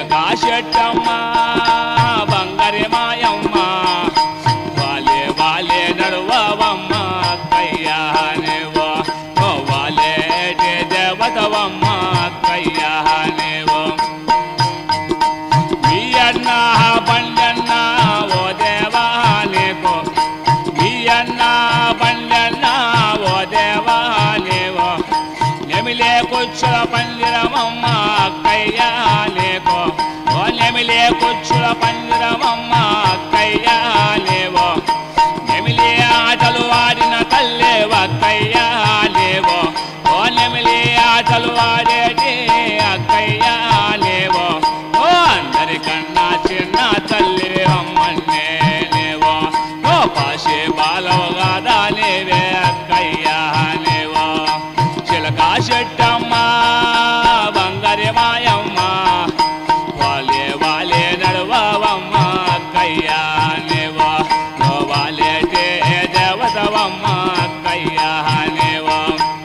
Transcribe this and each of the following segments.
చిలకా చెట్టమ్మ బంగారి మాయమ్మ వాలే వాలే నడువమ్మ కయ్యానేవో ఓ వాలే దేవతవమ్మ కయ్యానేవో మీ అన్న బండన్న ఓ దేవానేకో మీ అన్న బండన్న ఓ దేవానేవో నెమిలే కుచ్చుల పందిరమమ్మ కయ్యాలేకో ఓ నెమిలే కుచ్చుల పందిరమమ్మ కయ్యాలేవో నెమిలే ఆటలు ఆడిన కల్లేవ కయ్యాలేవో ఓ నెమిలే ఆటలు ఆడేటి అక్కయ్యాలేవో ఓ అందరికన్నా చిన్న తల్లి అమ్మన్నేవో ఓ పాశే బాలవగాదా లేవే అక్కయ్యాలేవో చిలకా చెట్టమ్మ బంగారి మాయమ్మ వాలే వాలే నడువమ్మ కయ్యానేవో ఓ వాలేటే దేవతవమ్మ కయ్యానేవో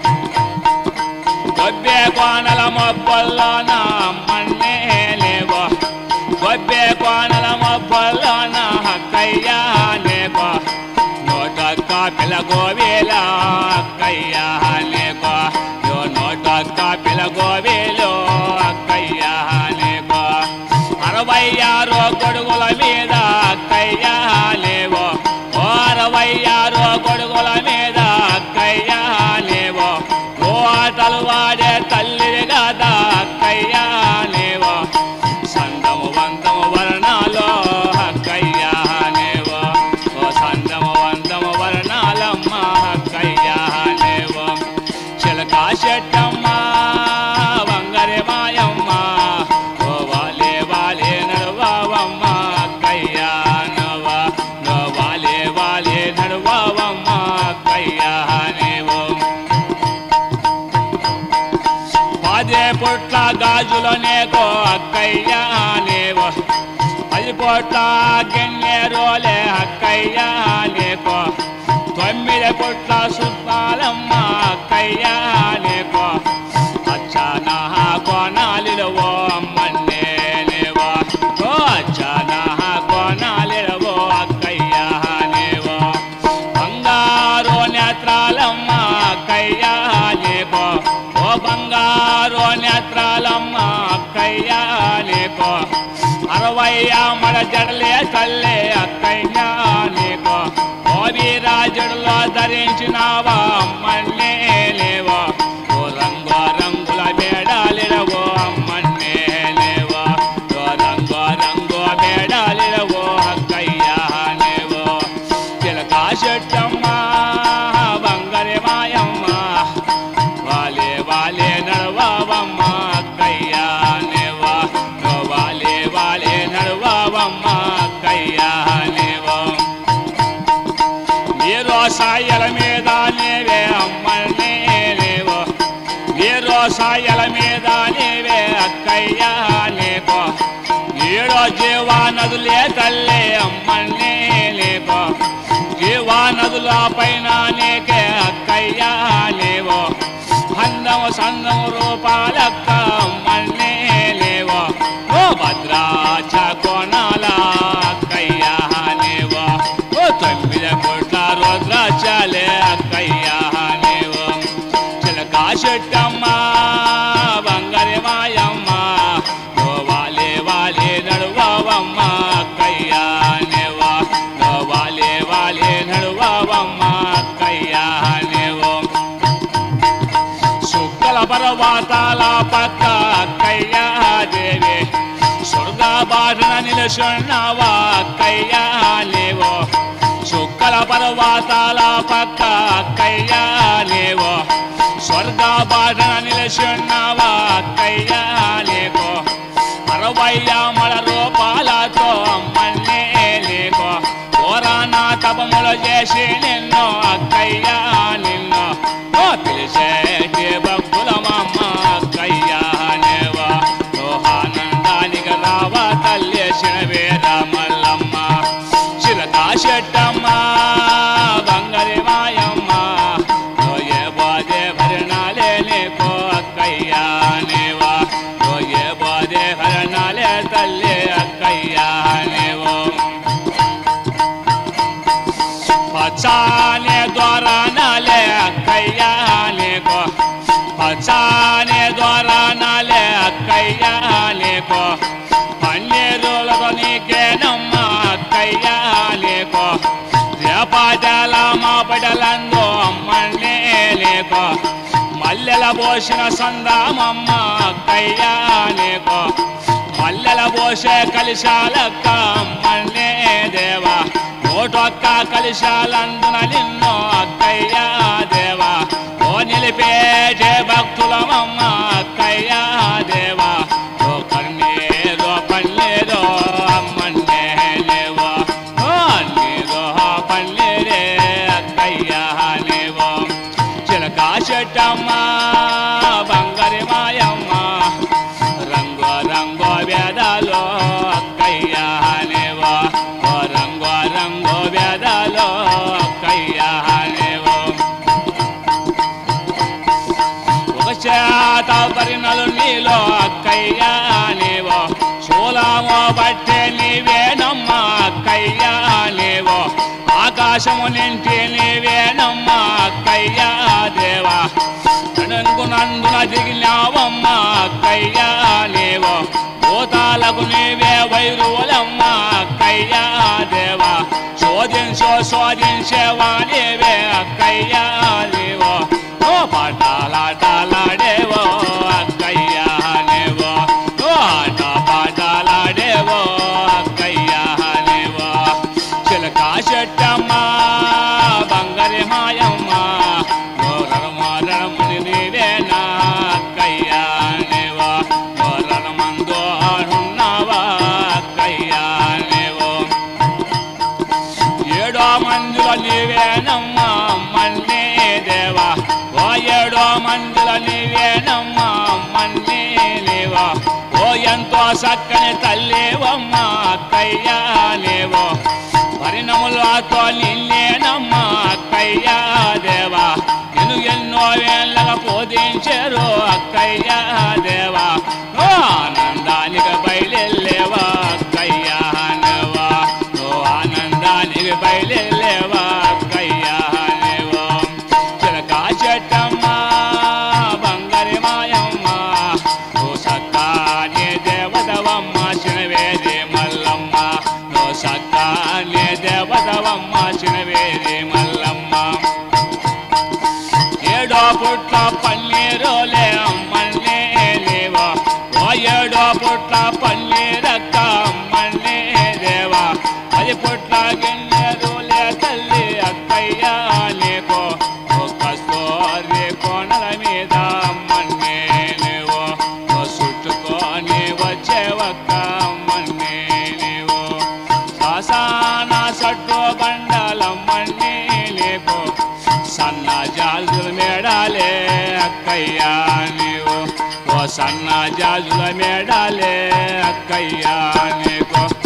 గొబ్బే కోనల మొబ్బల్లోన మన్నే లేవో గొబ్బే కోనల మొబ్బల్లోన కయ్యా లేకో నోటక్క పిల్ల గోవేల కయ్యా లేకో యో నోటక్క పిల్ల గోవేలో కయ్యా లేకో అరవై ఆరు గొడుగుల మీద కయ్యా లేవో ఓ అరవై ఆరు గొడుగుల మీద కయ్యా లేవో ఓ ఆటలు వాడే తల్లి కదా కయ్యా లేవో సందము వందము వర్ణాలో కయ్యా లేవో ఓ సందము వందము వర్ణాలమ్మ కయ్యా లేవో చిలకా చెట్టమ్మ వంగరి మాయమ్మ ఓ వాలే వాలే నడువమ్మ కయ్యా నవ నో వాలే వాలే నడువమ్మ కయ్యా లేవో పదే పొట్ల గాజులనేకో అక్కయ్యానేవో పది పొట్ల గిన్నెరోలే అక్కయ్యానేకో తొమ్మిది పొట్ల సుత్తాలమ్మ అక్కయ్యానేకో అచ్చానా కోనాలిరవో అమ్మన్నేనేవో ఓ అచ్చానా కోనాలిరవో అక్కయ్యానేవో బంగారు నేత్రాలమ్మ కయ్యాలేకో ఓ బంగారు నేత్రాలమ్మ కయ్యాలేకో అరవై ఆమడ జడలే తల్లే అక్కయ్యాలేకో ఓ వీరాజుడులో ధరించినావా అమ్మన్నే లేవో ఓ రంగు రంగుల మేడాలిరవో అమ్మన్నే లేవో ఓ రంగు రంగు మేడాలిరవో అక్కయ్యాలేవో చిలకా చెట్టమ్మ బంగారి మాయమ్మ వాలే వాలే నడవమ్మ కయ్యానేవా ఓ వాలే వాలే నడవమ్మ కయ్యానేవో మీరు సాయల మీద నేవే అమ్మల్నే లేవో మీరు సాయల మీద నేవే అక్కయ్యా లేకో ఏడో జీవా నదులే తల్లే అమ్మల్నే లేకో జీవా నదుల పైన నీకే అక్కయ్యా లేవో అందము సందము రూపాలక్క అమ్మల్నే లేవో ఓ భద్రాచ కోణాల అక్కయ్యా లేవో ఓ తొమ్మిది కోట్ల రుద్రాచాలే అక్కయ్యా లేవో చిలకా చెట్టమ్మ బంగారి మాయమ్మ ఓ వాలే వాలే నడువమ్మ అక్కయ్యా లేవో ఓ వాలే వాలే నడువమ్మ అక్కయ్యా లేవో సుక్కల పర్వతాల పక్క కయ్యా దేవి స్వర్గ బాటన నిలుచున్నావా కయ్యా లేవో సుక్కల పర్వతాల పక్క కయ్యా లేవో స్వర్గ బాటన నిలుచున్నావా కయ్యా లేవో అరవై మల రూపాలతో అమ్మల్నే లేకో ఓరానా తపములు చేసి నిన్ను అక్కయ్యా నిన్ను ఓ పిలిచేటి భక్తులమమ్మ అక్కయ్యా నేవా ఓహానందానికి రావా తల్లి శిరవేద మల్లమ్మ చిలకా చెట్టమ్మ బంగారి మాయమ్మ ఓయే బాదే భరణాలే నీకో అక్కయ్యా నేవా ఓయే బాదే భరణాలే తల్లి పచ్చానే ద్వారానాలే అక్కయ్యా నీకు పచ్చానే ద్వారానాలే అక్కయ్యా నీకు పన్నీరులతో నీకేనమ్మా అక్కయ్యా నీకు రేపాటాల మా బిడ్డలందో అమ్మనే నీకు మల్లెల పోసిన సందామమ్మ అక్కయ్యా నీకు మల్లెల పోసే కలిశాలక్క అమ్మనే దేవా నోటొక్క కలిశాలందున నిన్ను అక్కయ్యా దేవా ఓ నిలిపేటే భక్తులమమ్మ అక్కయ్యా దేవా ఓ కన్నీరో పన్నీరో అమ్మనే లేవో ఓ నీరో పన్నీరే అక్కయ్యా లేవో చిలక చెట్టమ్మ బంగారి మాయమ్మ రంగు రంగు వేదాలో అక్కయ్యా లేవో ఓ రంగు రంగు వేదాలో అక్కయ్యా లేవో ఒక చేత పరిణలు నీలో అక్కయ్యా నీవో శూలమో బట్టే నీవేనమ్మా అక్కయ్యా నీవో ఆకాశము నింటి నీవేనమ్మా అక్కయ్యా దేవా నడుంగు నందున దిగినావమ్మా అక్కయ్యా నీవో భూతాలకు నీవే వైరువులమ్మా అక్కయ్యా దేవా శోధించో శోధించేవా నీవే అక్కయ్యా నీవో ఓ పాటాలాటలాడేవో అక్కయ్యా నేవో ఓ ఆట పాటలాడేవో అక్కయ్యా నేవో చిలక చెట్టమ్మ బంగారి మాయమ్మ మరణమని నీవేనా అక్కయ్యా నేవో మరణమందో ఆడున్నావా అక్కయ్యా నేవో ఏడో మందుల నీవేనమ్మా మన్నే దేవా ఓ ఏడో మందుల నీవేనమ్మా మన్నే లేవా ఓ ఎంతో చక్కని తల్లేవమ్మా అక్కయ్యా లేవో పరిణములతో నిన్నేనమ్మా అక్కయ్యా దేవా నేను ఎన్నో వేళ్ళగా పోదించారు అక్కయ్యా దేవా ఓ ఆనందానికి బయలులేవా అక్కయ్యా నేవా ఓ ఆనందానికి బయలులేవా అక్కయ్యా నేవో చిలక చెట్టమ్మ బంగారి మాయమ్మ ఓ సక్కాని దేవదవమ్మ చినవేది మల్లమ్మ ఓ సక్కాని దేవదవమ్మ చినవేది మల్లమ్మ ఏడో పుట్ల పన్నీరులే అమ్మన్నే లేవా ఓ ఏడో పుట్ల పన్నీరక్క అమ్మన్నే దేవా అది పుట్ల గిన్నెరులే తల్లి అక్కయ్యా లేకో ఒక స్టోరీ కోణల మీద అమ్మన్నే లేవో ఓ చుట్టుకొని వచ్చేవక్క అమ్మన్నే లేవో శ్మశాన సట్టు బండాలమ్మన్నే లేకో సన్న జాజుల మేడాలే అక్కయ్యా నీవు ఓ సన్న జాజుల మేడాలే అక్కయ్యా నీకు